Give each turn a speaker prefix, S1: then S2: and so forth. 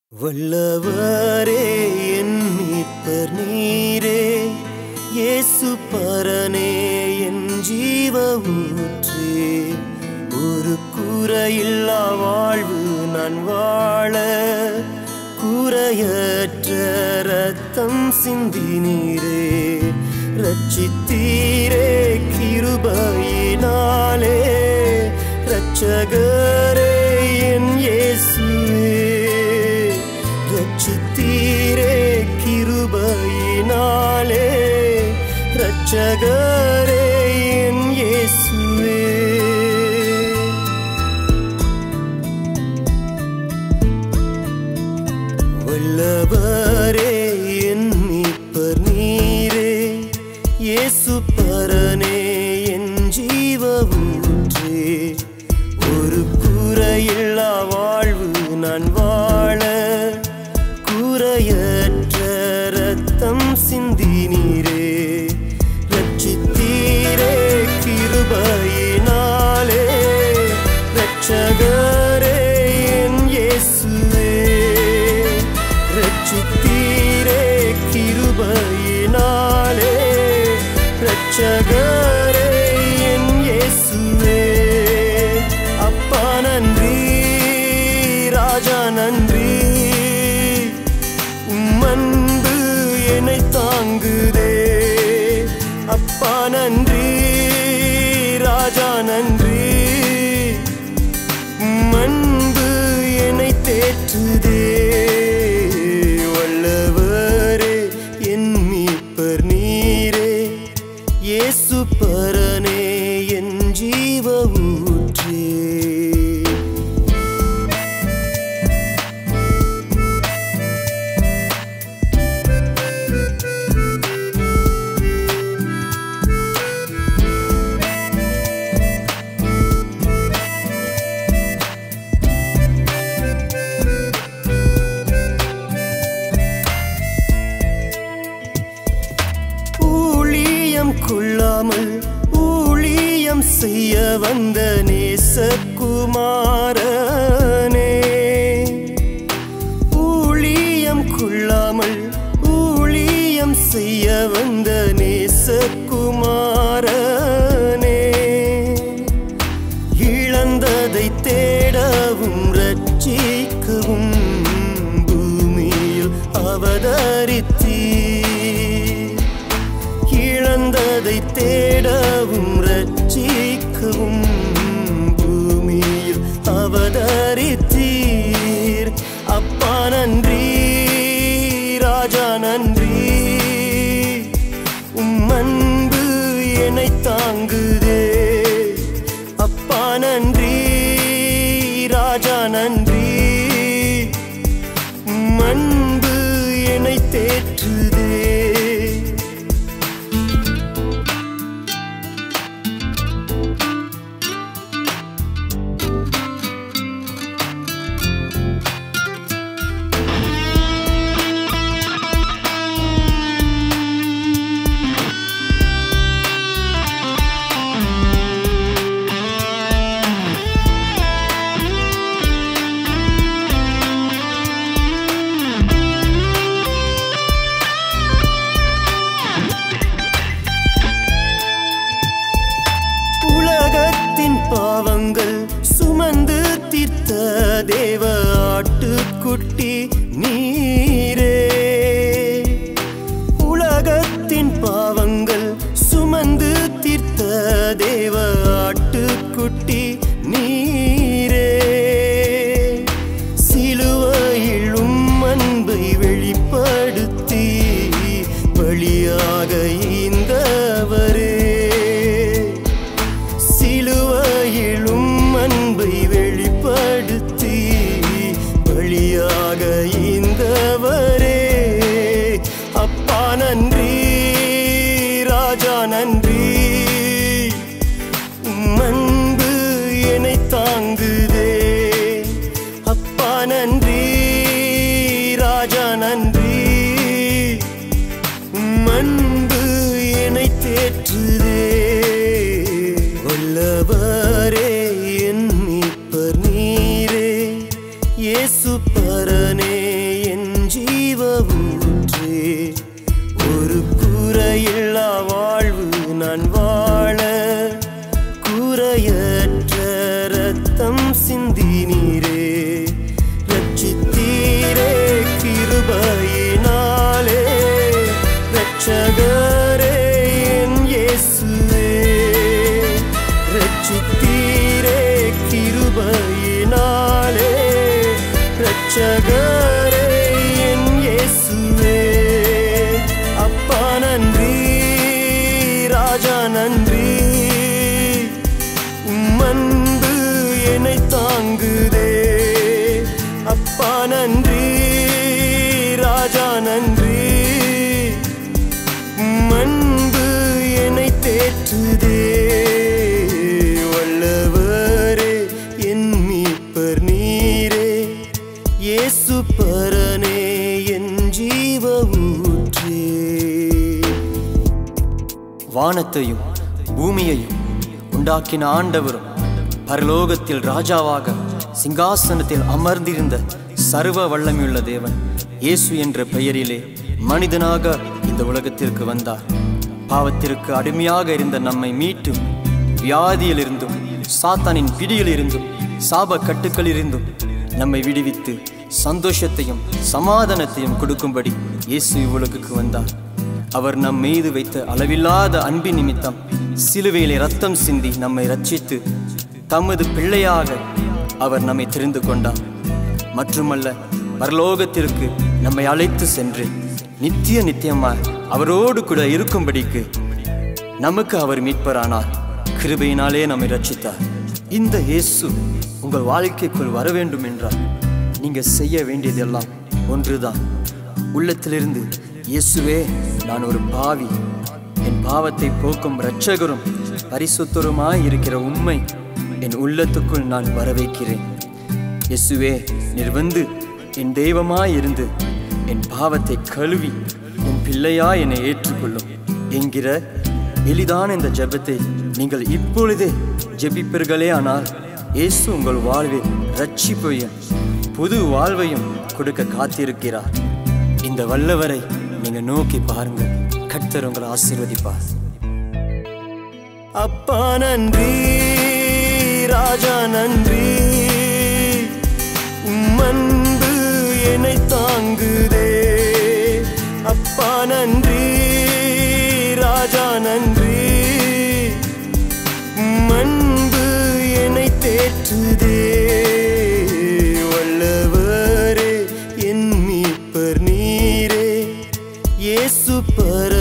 S1: வல்லவரே என் மீட்பர் நீரே இயேசு பரனே என் ஜீவ ஊற்றே ஒரு குறையில்லா வாழ்வு நான் வாழ குறையற்ற ரத்தம் சிந்தி நீரே ரட்சித்தீரே கிருபையினாலே ரட்சகரே என் இயேசுவே ரட்சித்தீரே கிருபையினாலே ரட்சகரே என் இயேசுவே வல்லவரே என் மீட்பர் நீரே இயேசு பரனே என் ஜீவ ஊற்றே ஒரு குறையில்லா வாழ்வு நான் வாழ குறையற்ற ரத்தம் சிந்தி நீரே ரட்சித்தீரே கிருபையினாலே ரட்சகரே என் இயேசுவே ரட்சித்தீரே கிருபையினாலே ரட்சகரே என் இயேசுவே அப்பா நன்றி ராஜா நன்றி உம்மன்பு என்னை தாங்குதே அப்பா நன்றி ராஜா நன்றி மண்பு என்னை தேற்றுதே வல்லவரே என் மீட்பர் நீரே இயேசு பரனே என் ஜீவ ஊற்றே ஊழியம் கொள்ளாமல் ஊழியம் செய்ய வந்த நேசகுமாரனே ஊழியம் கொள்ளாமல் ஊழியம் செய்ய வந்த நேசகுமாரனே இழந்ததை தேடவும் ரட்சிக்கவும் பூமியில் அவதரித்தீர் இழந்ததை தேடவும் ரட்சிக்கவும் பூமியில் அவதரித்தீர் அப்பா நன்றி ராஜா நன்றி உம் அன்பு என்னை தாங்குதே அப்பா நன்றி ராஜா நன்றி உம் அன்பு என்னை தேற்றுதே உலகத்தின் பாவங்கள் சுமந்து தீர்த்த தேவ ஆட்டுக்குட்டி நீரே உலகத்தின் பாவங்கள் சுமந்து தீர்த்த தேவ ஆட்டுக்குட்டி நீரே சிலுவையிலும் அன்பை வெளிப்படுத்தி பலியாக ஈந்தவரே சிலுவையிலும் அன்பை வெளிப்படுத்தி பலியாக ஈந்தவரே அப்பா நன்றி ராஜா நன்றி உம் அன்பு என்னை தாங்குதே அப்பா நன்றி ராஜா நன்றி உம் அன்பு என்னை தேற்றுதே வல்லவரே என் மீட்பர் நீரே இயேசு பரனே என் ஜீவ ஊற்றே ஒரு குறையில்லா வாழ்வு நான் வாழ குறையற்ற ரத்தம் சிந்தி நீரே ரட்சித்தீரே கிருபையினாலே ரட்சகரே என் இயேசுவே ரட்சித்தீரே கிருபையினாலே ரட்சகரே என் இயேசுவே அப்பா நன்றி ராஜா நன்றி உம்மன்பு என்னை தாங்குதே அப்பா நன்றி ராஜா நன்றி மண்பு என்னை தேற்றுதே வல்லவரே என் மீட்பர் நீரே இயேசு பரனே என் ஜீவ ஊற்றே
S2: வானத்தையும் பூமியையும் உண்டாக்கின ஆண்டவரும் பரலோகத்தில் ராஜாவாக சிங்காசனத்தில் அமர்ந்திருந்த சர்வ வல்லமையுள்ள தேவன் இயேசு என்ற பெயரிலே மனிதனாக இந்த உலகத்திற்கு வந்தார் பாவத்திற்கு அடிமையாக இருந்த நம்மை மீட்டு வியாதியிலிருந்தும் சாத்தானின் பிடியிலிருந்தும் சாப கட்டுக்களிலிருந்தும் நம்மை விடுவித்து சந்தோஷத்தையும் சமாதானத்தையும் கொடுக்கும்படி இயேசு இவ்வுலகுக்கு வந்தார் அவர் நம் மீது வைத்த அளவில்லாத அன்பின் நிமித்தம் சிலுவையிலே ரத்தம் சிந்தி நம்மை ரட்சித்து தமது பிள்ளையாக அவர் நம்மை தெரிந்து கொண்டார் மட்டுமல்ல பரலோகத்திற்கு நம்மை அழைத்து சென்று நித்திய நித்தியமாய் அவரோடு கூட இருக்கும்படிக்கு நமக்கு அவர் மீட்பரானார் கிருபையினாலே நம்மை ரட்சித்தார் இந்த இயேசு உங்கள் வாழ்க்கைக்குள் வர வேண்டும் என்றால் நீங்க செய்ய வேண்டியதெல்லாம் ஒன்றுதான் உள்ளத்திலிருந்து இயேசுவே நான் ஒரு பாவி என் பாவத்தை போக்கும் இரட்சகரும் பரிசுத்தருமாய் இருக்கிற உண்மை என் உள்ளத்துக்குள் நான் வர வைக்கிறேன் இயேசுவே நீர் வந்து என் தெய்வமாய் இருந்து என் பாவத்தை கழுவி என் பிள்ளையாய் என்னை ஏற்றுக்கொள்ளும் என்கிற எளிதான இந்த ஜெபத்தை நீங்கள் இப்பொழுதே ஜெபிப்பீர்களே ஆனால் இயேசு உங்கள் வாழ்வில் ரட்சிப்பையும் புது வாழ்வையும் கொடுக்க காத்திருக்கிறார் இந்த வல்லவரை நீங்க நோக்கி பாருங்க கர்த்தர் உங்களை ஆசீர்வதிப்பார்
S1: அப்பா நன்றி ராஜா நன்றி உம்மன்பு என்னை தாங்குதே அப்பா நன்றி ராஜா நன்றி உம்மன்பு என்னை தேற்றுதே வல்லவரே என் மீட்பர் நீரே இயேசு பர